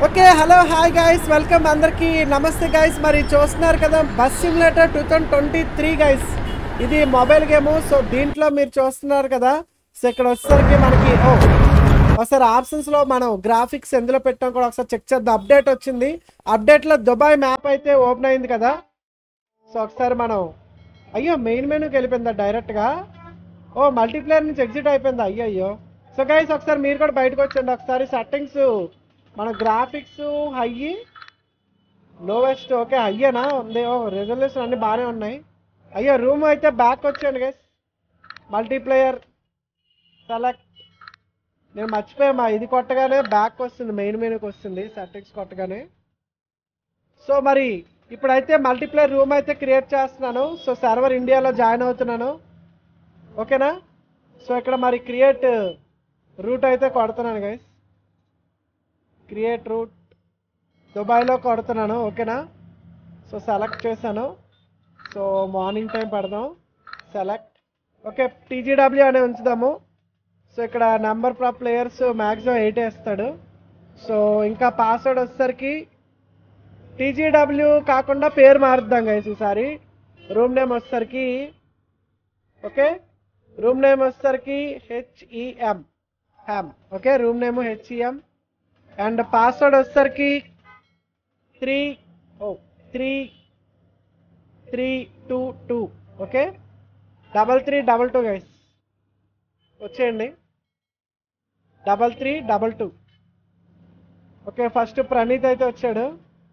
Okay hello hi guys welcome అందరికీ నమస్తే guys మరి చూస్తున్నారు కదా bus simulator two thousand twenty three guys ఇది మొబైల్ గేమ్ సో దీంట్లో మీరు చూస్తున్నారు కదా సో ఇక్కడ వచ్చేసరికి మనకి ఓ ఒకసారి ఆప్షన్స్లో మనం గ్రాఫిక్స్ ఎందులో పెట్టాం కూడా ఒకసారి చెక్ చేద్దాం అప్డేట్ వచ్చింది అప్డేట్లో దుబాయ్ మ్యాప్ అయితే ఓపెన్ అయింది కదా సో ఒకసారి మనం అయ్యో మెయిన్ మెనూకి వెళ్ళిపోయిందా డైరెక్ట్గా ఓ మల్టీప్లేయర్ నుంచి ఎగ్జిట్ అయిపోయిందా అయ్యో అయ్యో సో గైస్ ఒకసారి మీరు కూడా బయటకు వచ్చండి ఒకసారి సెట్టింగ్స్ మన గ్రాఫిక్స్ హై లోవెస్ట్ ఓకే హయ్యేనా ఉంది ఓ రెజల్యూషన్ అన్ని బాగానే ఉన్నాయి అయ్యో రూమ్ అయితే బ్యాక్ వచ్చాను గైస్ మల్టీప్లేయర్ సెలెక్ట్ నేను మర్చిపోయా ఇది కొట్టగానే బ్యాక్ వస్తుంది మెయిన్ మెనూకి వస్తుంది సెట్టింగ్స్ కొట్టగానే సో మరి ఇప్పుడైతే మల్టీప్లేయర్ రూమ్ అయితే క్రియేట్ చేస్తున్నాను సో సర్వర్ ఇండియాలో జాయిన్ అవుతున్నాను ఓకేనా సో ఇక్కడ మరి క్రియేట్ రూట్ అయితే కొడుతున్నాను గైస్ క్రియేట్ రూట్ దుబాయ్లో కొడుతున్నాను ఓకేనా సో సెలెక్ట్ చేశాను సో మార్నింగ్ టైం పెడదాం సెలెక్ట్ ఓకే టీజీడబ్ల్యూ అనే ఉంచుదాము సో ఇక్కడ number of players maximum eight వేస్తాడు సో ఇంకా పాస్వర్డ్ వచ్చేసరికి టీజీడబ్ల్యూ కాకుండా పేరు మారుద్దాం గైస్ ఈసారి రూమ్ నేమ్ వచ్చేసరికి ఓకే రూమ్ నేమ్ వచ్చేసరికి HEM hem okay room name HEM and password వచ్చేసరికి three O three three two two okay double three double two guys వచ్చేయండి double three double two okay first Praneeth అయితే వచ్చాడు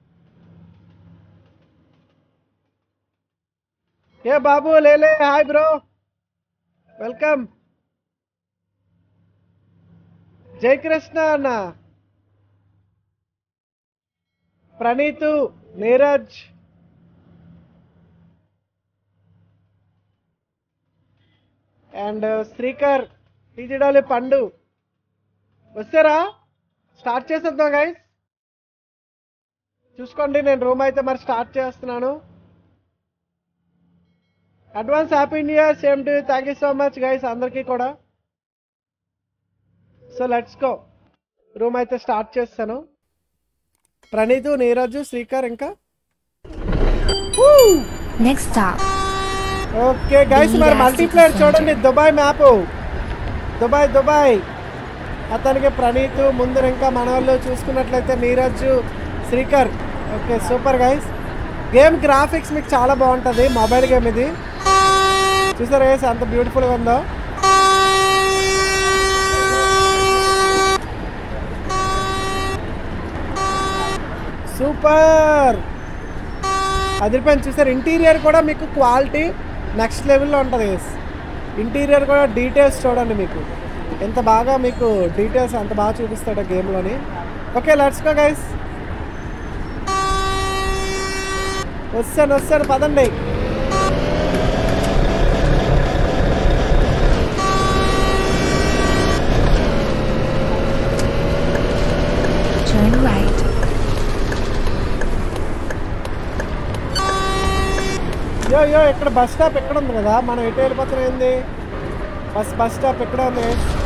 ఏ బాబు లేలే hi bro welcome Jai Krishna అన్న Praneeth Neeraj and Srikar టీజీడాలి పండు వస్తారా స్టార్ట్ చేసేద్దాం గైస్ చూసుకోండి నేను రూమ్ అయితే మరి స్టార్ట్ చేస్తున్నాను advance happy new year same to thank you so much guys అందరికీ కూడా సో లెట్స్ గో రూమ్ అయితే స్టార్ట్ చేస్తాను ప్రణీతు నీరజు శ్రీకర్ ఇంకా Next stop, ఓకే గైస్ మరి City మల్టీప్లేయర్ Center. చూడండి దుబాయ్ మ్యాప్ దుబాయ్ దుబాయ్ అతనికి ప్రణీత్ ముందు ఇంకా మన వాళ్ళు చూసుకున్నట్లయితే Neeraj Srikar okay super guys game graphics మీకు చాలా బాగుంటుంది మొబైల్ గేమ్ ఇది చూసారు గైస్ అంత బ్యూటిఫుల్గా ఉందో సూపర్ అదిరిపోయింది చూసారు ఇంటీరియర్ కూడా మీకు క్వాలిటీ నెక్స్ట్ లెవెల్లో ఉంటుంది గైస్ ఇంటీరియర్ కూడా డీటెయిల్స్ చూడండి మీకు ఎంత బాగా మీకు డీటెయిల్స్ అంత బాగా చూపిస్తాడు గేమ్లోని ఓకే లెట్స్ గో గైస్ వస్తాను వస్తాను పదండి turn right, యో యో ఇక్కడ బస్ స్టాప్ ఎక్కడ ఉంది కదా మనం ఎటు వెళ్ళిపోతున్నాం ఏంది బస్ బస్ స్టాప్ ఎక్కడ ఉంది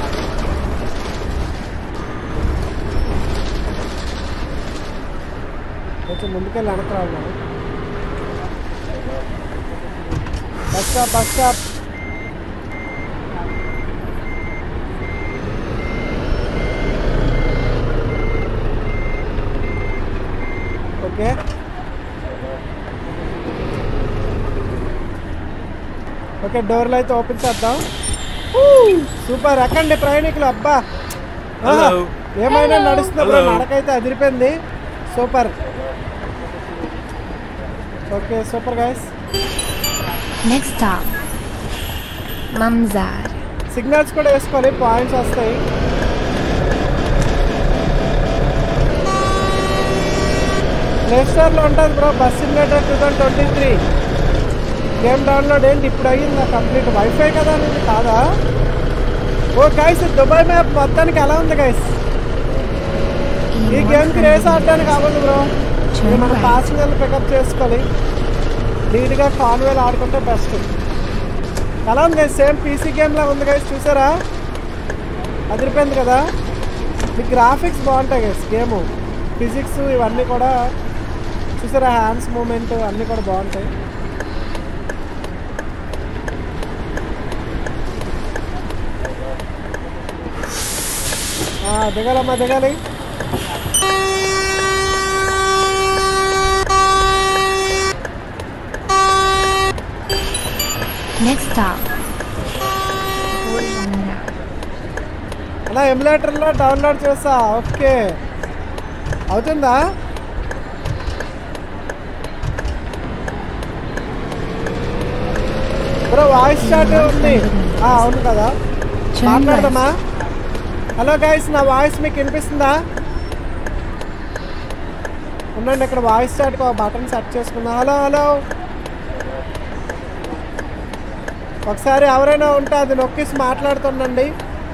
కొంచెం ముందుకెళ్ళి వెనక రావాలి bus stop bus stop okay okay డోర్లు అయితే ఓపెన్ చేద్దాం సూపర్ ఎక్కండి ప్రయాణికులు అబ్బా ఆహా, Hello. ఏమైనా నడుస్తున్నప్పుడు Hello. నడకైతే అదిరిపోయింది super okay super guys next stop, Mamzar, signals కూడా వేసుకోవాలి పాయింట్స్ వస్తాయి ప్లే స్టోర్లో ఉంటుంది bro bus simulator two thousand twenty three game download ఏంటి ఇప్పుడు అయ్యింది నా కంప్లీట్ వైఫై కదా అనేది కాదా ఓ గైస్ దుబాయ్ మ్యాప్ మొత్తానికి ఎలా ఉంది గైస్ ఈ in గేమ్కి రేస్ 100 ఆడడానికి అవ్వదు బ్రో Turn మన right. ప్యాసింజర్లు పికప్ చేసుకోవాలి లీడ్గా కాన్వేల్ ఆడుకుంటే బెస్ట్ ఎలా ఉంది సేమ్ పీసీ గేమ్లా ఉంది గైస్ చూసారా అదిరిపోయింది కదా మీ గ్రాఫిక్స్ బాగుంటాయి గైస్ గేమ్ ఫిజిక్స్ ఇవన్నీ కూడా చూసారా హ్యాండ్స్ మూమెంట్ అన్నీ కూడా బాగుంటాయి ఆ, దిగాలమ్మా దిగాలి Next stop. Ujjana. అలా ఎమ్యులేటర్లో డౌన్లోడ్ చేస్తా ఓకే అవుతుందా బ్రో వాయిస్ చాట్ ఉంది ఆ, అవును కదా Turn మాట్లాడదామా left. హలో గైస్ నా వాయిస్ మీకు వినిపిస్తుందా ఉండండి ఇక్కడ వాయిస్ చాట్ బటన్ సెట్ చేసుకుందా హలో హలో ఒకసారి ఎవరైనా ఉంటే అది నొక్కేసి మాట్లాడుతుండండి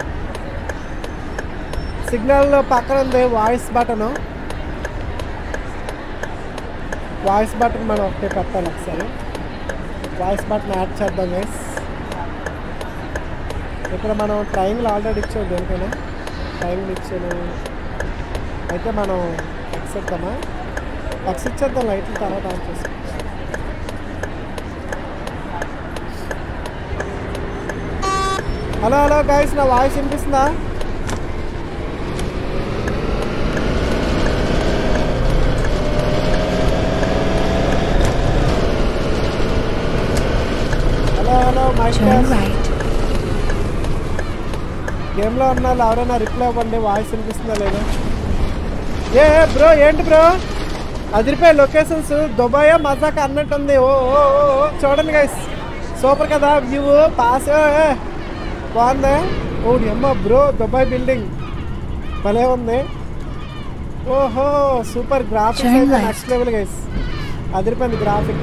సిగ్నల్ పక్కన ఉంది వాయిస్ బటన్ వాయిస్ బటన్ మనం ఒకటే పెట్టాలి ఒకసారి వాయిస్ బటన్ యాడ్ చేద్దాం గైస్ ఇక్కడ మనం ట్రయాంగిల్ ఆల్రెడీ ఇచ్చాం దేనికైనా ట్రయాంగిల్ ఇచ్చాను అయితే మనం ఎక్స్ ఇద్దామా ఎక్స్ ఇచ్చేద్దాం లైట్లు తర్వాత ఆన్ చేసుకో హలో హలో గైస్ నా వాయిస్ వినిపిస్తుందా hello hello mic Turn test right. గేమ్లో ఉన్న వాళ్ళు ఎవరైనా రిప్లై ఇవ్వండి వాయిస్ వినిపిస్తుందా లేదా ఏ బ్రో ఏంటి బ్రో అదిరిపోయే లొకేషన్స్ దుబాయ్ మజాక్ అన్నట్టుంది ఓ ఓ ఓ, ఓ, చూడండి గైస్ సూపర్ కదా వ్యూ పాస్ ఏ, బాగుంది ఓడి అమ్మ బ్రో దుబాయ్ బిల్డింగ్ భలే ఉంది ఓహో సూపర్ గ్రాఫిక్స్ Turn అయితే left. నెక్స్ట్ లెవెల్ గైస్ అదిరిపోయింది గ్రాఫిక్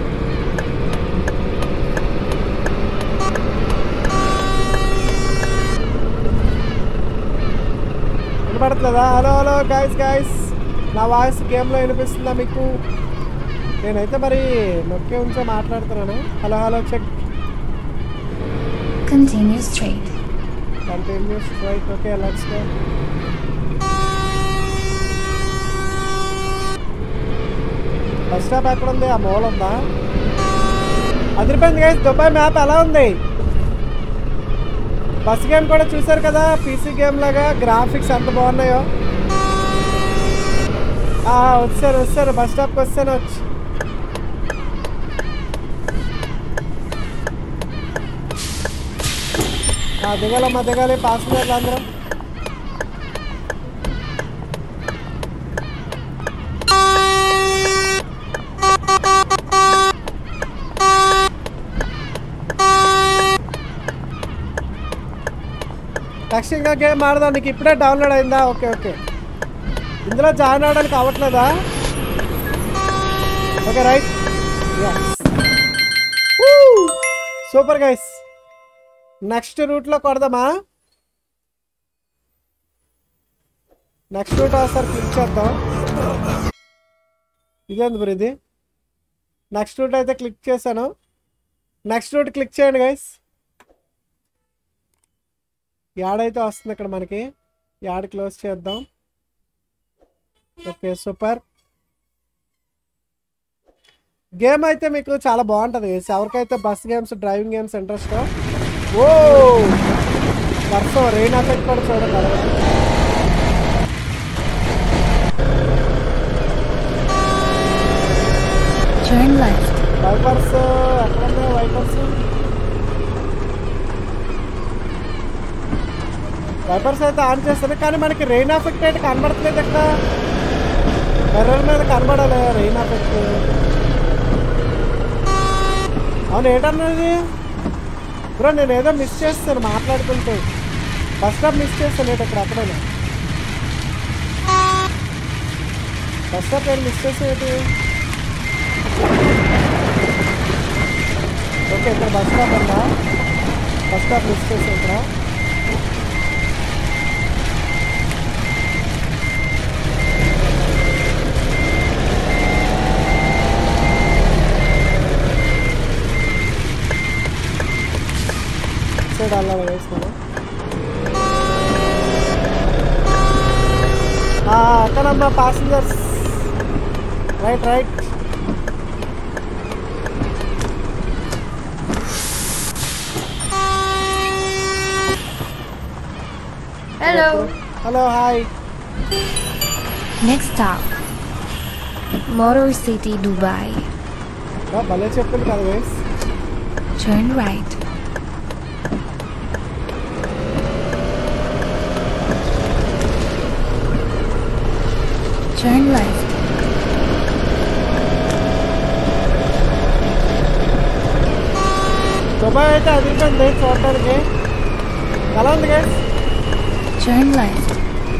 వినపడట్లేదా హలో హలో గాయస్ గాయస్ నా వాయిస్ గేమ్లో వినిపిస్తుందా మీకు నేనైతే మరి నొక్కే ఉంచే మాట్లాడుతున్నాను hello hello check Continue straight. Continues right okay let's go bus stop ఎక్కడ ఉంది ఆ మూల ఉందా అదిరిపోయింది గైస్ దుబాయ్ మ్యాప్ ఎలా ఉంది బస్ గేమ్ కూడా చూసారు కదా పీసీ గేమ్ లాగా గ్రాఫిక్స్ ఎంత బాగున్నాయో ఆ, వచ్చారు వచ్చారు బస్ స్టాప్కి వస్తాను వచ్చి ఆ, దిగాలమ్మా దిగాలి పాసింజర్లు అందరం నెక్స్ట్ ఇంకా గేమ్ ఆడదాం నీకు ఇప్పుడే డౌన్లోడ్ అయిందా ఓకే ఓకే ఇందులో జాయిన్ అవడానికి అవ్వట్లేదా okay right super guys next రూట్లో కొడదామా నెక్స్ట్ రూట్ ఒకసారి క్లిక్ చేద్దాం ఇదేంది బ్రో ఇది నెక్స్ట్ రూట్ అయితే క్లిక్ చేశాను నెక్స్ట్ రూట్ క్లిక్ చేయండి గైస్ యాడ్ అయితే వస్తుంది ఇక్కడ మనకి యాడ్ క్లోజ్ చేద్దాం ఓకే సూపర్ గేమ్ అయితే మీకు చాలా బాగుంటుంది ఎవరికైతే bus games driving games interest ఓ వర్షం రెయిన్ ఎఫెక్ట్ కూడా చూడగలరు Turn left. వైపర్స్ ఎక్కడున్నాయి వైపర్స్ వైపర్స్ అయితే ఆన్ చేస్తాను కానీ మనకి రెయిన్ ఎఫెక్ట్ అయితే కనబడట్లేదు ఇక్కడ ఎర్రల మీద కనబడాలి రెయిన్ ఎఫెక్ట్ అవును ఏంటన్నది బ్రో నేను ఏదో మిస్ చేస్తాను మాట్లాడుకుంటూ బస్ స్టాప్ మిస్ చేస్తాను ఏంటి ఇక్కడ అక్కడైనా బస్ స్టాప్ ఏం మిస్ చేసేది ఓకే ఇక్కడ బస్ స్టాప్ అన్నా బస్ స్టాప్ మిస్ చేసి ఇక్కడ సైడ్ అలా వేస్తాను అక్కడమ్మా passengers right right Hello. Hello hi Next stop. Motor City, Dubai. భలే చెప్పింది కదా guys Turn right. Turn left. Dubai అయితే అదిరిపోయింది చూడటానికి ఎలా ఉంది guys Turn left.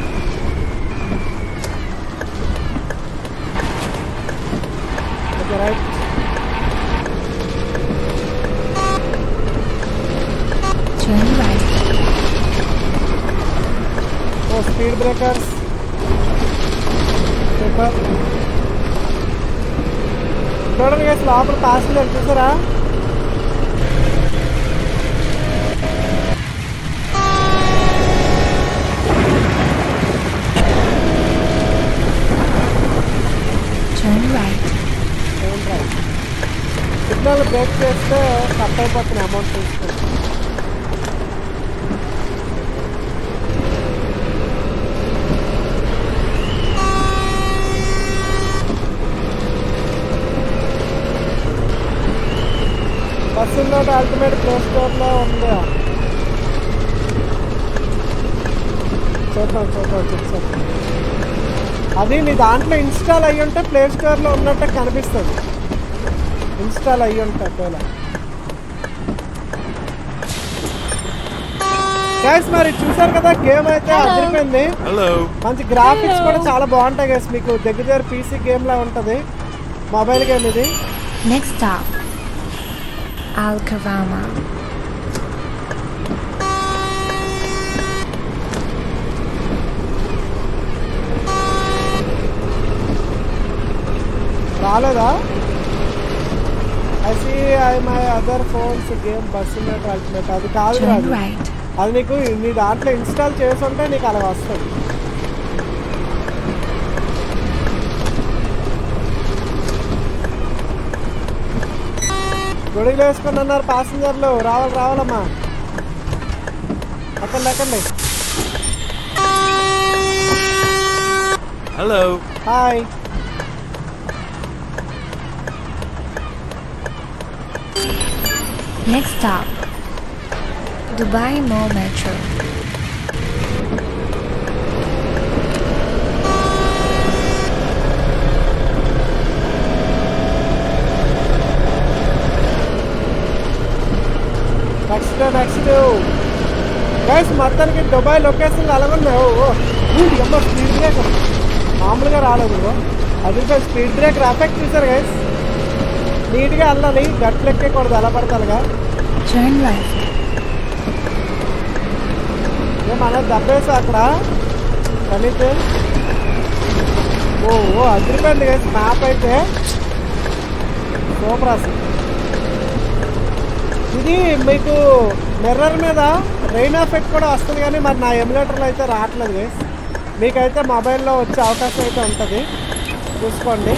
Okay right Turn right. ఓ స్పీడ్ బ్రేకర్స్ సూపర్ చూడండి గైస్ లోపల ప్యాసింజర్ చూసారా Turn right. సిగ్నల్ బ్రేక్ చేస్తే కట్ అయిపోతుంది అమౌంట్ తీసుకుని బస్సుల్లో అల్టిమేట్ ప్లే స్టోర్లో ఉంది చూద్దాం చూద్దాం చూద్దాం అది నీ దాంట్లో ఇన్స్టాల్ అయ్యి ఉంటే ప్లే స్టోర్లో ఉన్నట్టే కనిపిస్తుంది ఇన్స్టాల్ అయ్యి ఉంటా ఒకవేళ గైస్ మరి చూసారు కదా గేమ్ అయితే అదిరిపోయింది Hello. మంచి గ్రాఫిక్స్ కూడా చాలా బాగుంటాయి గైస్ మీకు దగ్గర దగ్గర పీసీ గేమ్ లా ఉంటది మొబైల్ గేమ్ ఇది Next stop. Al Karama. రాలేదా I see I my other phones game bus ultimate అది కాదు Turn అది right. అది నీకు నీ దాంట్లో ఇన్స్టాల్ చేసి ఉంటే నీకు అలా వస్తుంది గొడుగులు వేసుకుని అన్నారు ప్యాసింజర్లు రావాలి రావాలమ్మా ఎక్కండి ఎక్కండి Hello. Hi Next stop. Dubai Mall Metro. Next next guys మొత్తానికి దుబాయ్ లొకేషన్ అలాగున్నాయి ఓ ఓ, ఊరి అమ్మ స్పీడ్ బ్రేకర్ మామూలుగా రాలేదు ఇగో. అది స్పీడ్ బ్రేకర్ ఎఫెక్ట్ చూసారు గైస్ నీట్గా వెళ్ళాలి గట్లు ఎక్కకూడదు ఎలా పడతాలుగా Turn left. మన దెబ్బేసా అక్కడ కలితే ఓ ఓ అదిరిపోయింది గైస్ మ్యాప్ అయితే సూపర్ అసలు ఇది మీకు మిర్రర్ మీద రెయిన్ ఎఫెక్ట్ కూడా వస్తుంది కానీ మరి నా ఎమ్యులేటర్లో అయితే రావట్లేదు గైస్ మీకైతే మొబైల్లో వచ్చే అవకాశం అయితే ఉంటుంది చూసుకోండి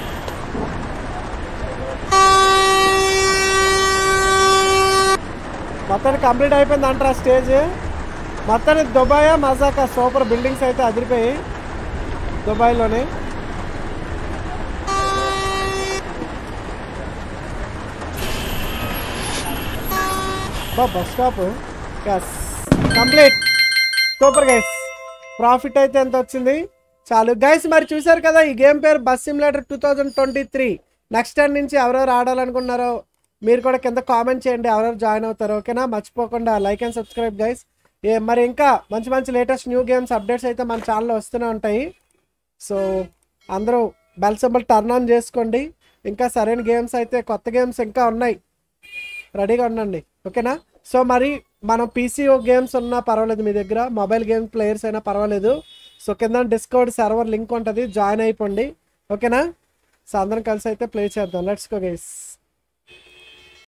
మొత్తానికి కంప్లీట్ అయిపోయింది అంటారా స్టేజ్ మొత్తానికి దుబాయ్ మజాకా సూపర్ బిల్డింగ్స్ అయితే అదిరిపోయి దుబాయ్లోనే bus stop yes complete super guys profit అయితే ఎంత వచ్చింది చాలు గైస్ మరి చూసారు కదా ఈ గేమ్ పేరు bus simulator two thousand twenty three next time నుంచి ఎవరెవరు ఆడాలనుకున్నారో మీరు కూడా కింద కామెంట్ చేయండి ఎవరెవరు జాయిన్ అవుతారు ఓకేనా మర్చిపోకుండా లైక్ అండ్ సబ్స్క్రైబ్ గైస్ ఏ మరి ఇంకా మంచి మంచి లేటెస్ట్ న్యూ గేమ్స్ అప్డేట్స్ అయితే మన ఛానల్లో వస్తూనే ఉంటాయి సో అందరూ బెల్ సింబల్ టర్న్ ఆన్ చేసుకోండి ఇంకా సరైన గేమ్స్ అయితే కొత్త గేమ్స్ ఇంకా ఉన్నాయి రెడీగా ఉండండి ఓకేనా సో మరి మనం పీసీ గేమ్స్ ఉన్నా పర్వాలేదు మీ దగ్గర మొబైల్ గేమ్ ప్లేయర్స్ అయినా పర్వాలేదు సో కింద డిస్కౌంట్ సర్వర్ లింక్ ఉంటుంది జాయిన్ అయిపోండి ఓకేనా సో అందరం కలిసి అయితే ప్లే చేద్దాం లెట్స్ గో గైస్